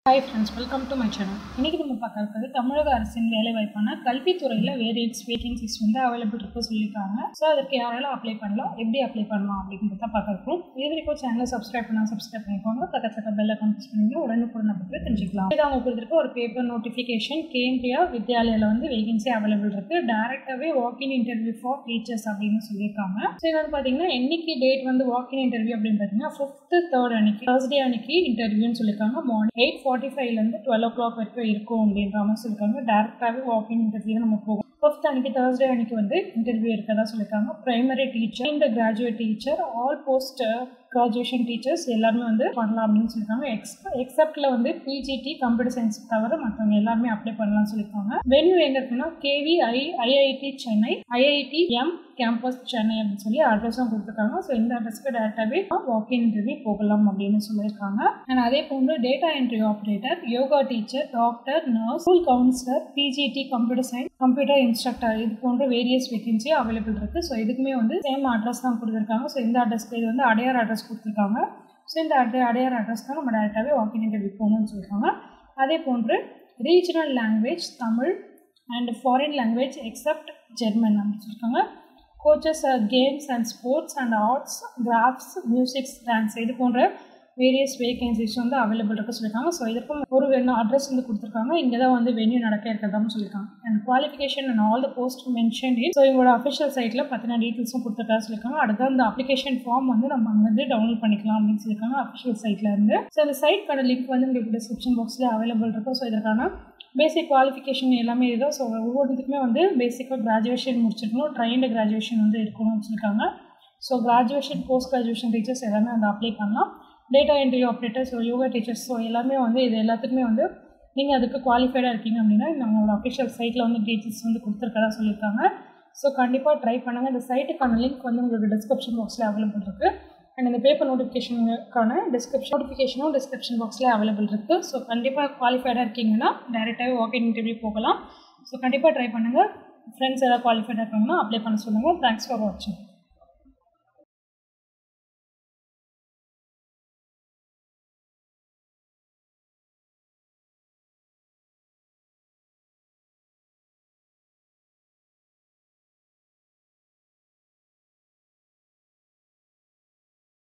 hi friends welcome to my channel இன்றைக்கி நம்ம பார்க்க இருக்கிறது தமிழக அரசின் வேலைவாய்ப்பான கல்வித்துறையில் வேரியன்ஸ் வேகன்சிஸ் வந்து அவைலபிள் இருக்கு சொல்லியிருக்காங்க ஸோ அதுக்கு யாரெல்லாம் அப்ளை பண்ணலாம் எப்படி அப்ளை பண்ணலாம் அப்படிங்கிறத பார்க்க இருக்கோம் இது வரைக்கும் சேனலை சப்ஸ்கிரைப் பண்ணால் சப்ஸ்கிரைப் பண்ணிக்கோங்க பக்கத்தில் பெல் அக்கௌண்ட் ப்ரெஸ் பண்ணி உடனுக்குடன் பற்றி தெரிஞ்சுக்கலாம் இது அவங்க கொடுத்துருக்க ஒரு பேப்பர் நோட்டிஃபிகேஷன் கேந்திரியா வித்யாலயில் வந்து வேகன்சி அவைலபிள் இருக்கு டேரெக்டாகவே வாக்கின் இன்டர்வியூ ஃபார் டீச்சர்ஸ் அப்படின்னு சொல்லியிருக்காங்க ஸோ இது வந்து பார்த்தீங்கன்னா என்னைக்கு டேட் வந்து வாக்கின் இன்டர்வியூ அப்படின்னு பார்த்தீங்கன்னா ஃபிஃப்த்து தேர்ட் அன்னைக்கு தேர்ஸ்டே அன்னைக்கு இன்டர்வியூன்னு சொல்லியிருக்காங்க மார்னிங் எயிட் ஃபார்ட்டி ஃபைவ்லேருந்து டுவெல் ஓ கிளாக் வரைக்கும் இருக்கும் அப்படின்ற மாதிரி சொல்லியிருக்காங்க டேரெக்டாகவே வாக்கின் இன்டர்வியூ நம்ம போகும் ஃபிஃப்த் அன்னைக்கு தேர்ஸ்டே அன்னைக்கு வந்து இன்டர்வியூ இருக்கதா சொல்லியிருக்காங்க பிரைமரி டீச்சர் இந்த graduate teacher all post graduation teachers எல்லாருமே வந்து பண்ணலாம் அப்படின்னு சொல்லியிருக்காங்க எக்ஸ் எக்ஸப்ட்ல வந்து பிஜிடி கம்ப்யூட்டர் சயின்ஸ் தவிர மற்றவங்க எல்லாருமே அப்ளை பண்ணலாம்னு சொல்லியிருக்காங்க வென்யூ எங்க இருக்குன்னா KVI IIT Chennai IIT M campus Chennai அப்படின்னு சொல்லி அட்ரஸும் கொடுத்துருக்காங்க ஸோ இந்த அட்ரஸ்க்கு டேரெக்டாகவே வாக்கின் இன்டர்வியூ போகலாம் அப்படின்னு சொல்லியிருக்காங்க அண்ட் அதே போன்று data entry operator yoga teacher doctor nurse school counsellor PGT computer science computer instructor இது போன்ற வேரியஸ் வேகன்சி அவைலபிள் இருக்குது ஸோ இதுக்குமே வந்து சேம் அட்ரஸ் தான் கொடுத்துருக்காங்க ஸோ இந்த அட்ரஸ்க்கு இது வந்து அடையார் அட்ரஸ் கொடுத்துருக்காங்க ஸோ இந்த அடை அடையார் அட்ரஸ் தான் நம்ம டேரெக்டாகவே வாக்கின் இன்டர்வியூ போகணும்னு சொல்லியிருக்காங்க அதே போன்று regional language Tamil and foreign language except German அப்படின்னு சொல்லியிருக்காங்க coaches games and sports and arts crafts musics dance இது போன்ற வேரியஸ் வேகன்சிஸ் வந்து அவைலபிள் இருக்க சொல்லியிருக்காங்க ஸோ இதற்கும் ஒரு அட்ரஸ் வந்து கொடுத்துருக்காங்க இங்கே தான் வந்து வென்யூ நடக்க இருக்கிறதாவும் சொல்லியிருக்காங்க and qualification and all the post mention so இவங்களோட அஃபிஷியல் சைட்டில் பற்றின டீட்டெயில்ஸும் கொடுத்துருக்கா சொல்லியிருக்காங்க அடுத்த அந்த அப்ளிகேஷன் ஃபார்ம் வந்து நம்ம அங்கே வந்து டவுன்லோட் பண்ணிக்கலாம் அப்படின்னு சொல்லியிருக்காங்க அஃபிஷியல் சைட்டில் இருந்து ஸோ அந்த சைட்க்கான லிங்க் வந்து உங்களுக்கு டிஸ்கிரிப்ஷன் பாக்ஸில் அவைலபிள் இருக்கும் ஸோ இதற்கான பேசிக் குவாலிஃபிகேஷன் எல்லாமே இதுதான் ஸோ ஒவ்வொருத்துக்குமே வந்து பேசிக்காக கிராஜுவேஷன் முடிச்சிருக்கணும் ட்ரைன்டு கிராஜுவேஷன் வந்து இருக்கணும்னு சொல்லியிருக்காங்க so graduation post graduation teachers எல்லாமே வந்து அப்ளை பண்ணலாம் data entry operator so yoga teachers so எல்லாமே வந்து இது எல்லாத்துக்குமே வந்து நீங்கள் அதுக்கு குவாலிஃபைடாக இருக்கீங்க அப்படின்னா நம்மளோட அஃபிஷியல் சைட்டில் வந்து டீட்டெயில்ஸ் வந்து கொடுத்துருக்கதா சொல்லியிருக்காங்க ஸோ கண்டிப்பாக ட்ரை பண்ணுங்கள் இந்த சைட்டுக்கான லிங்க் வந்து உங்களுக்கு டிஸ்கிரிப்ஷன் பாக்ஸில் அவைலபிள் இருக்குது அண்ட் இந்த பேப்பர் நோட்டிஃபிகேஷனுக்கான டிஸ்கிரிப்ஷன் நோட்டிஃபிகேஷனும் டிஸ்கிரிப்ஷன் பாக்ஸில் அவைலபிள் இருக்குது ஸோ கண்டிப்பாக குவாலிஃபைடாக இருக்கீங்கன்னா டேரெக்டாகவே வாக்கிங் இன்டர்வியூ போகலாம் ஸோ கண்டிப்பாக ட்ரை பண்ணுங்கள் ஃப்ரெண்ட்ஸ் ஏதாவது குவாலிஃபைடாக இருக்காங்கன்னா அப்ளை பண்ண சொல்லுங்கள் தேங்க்ஸ் ஃபார் வாட்சிங்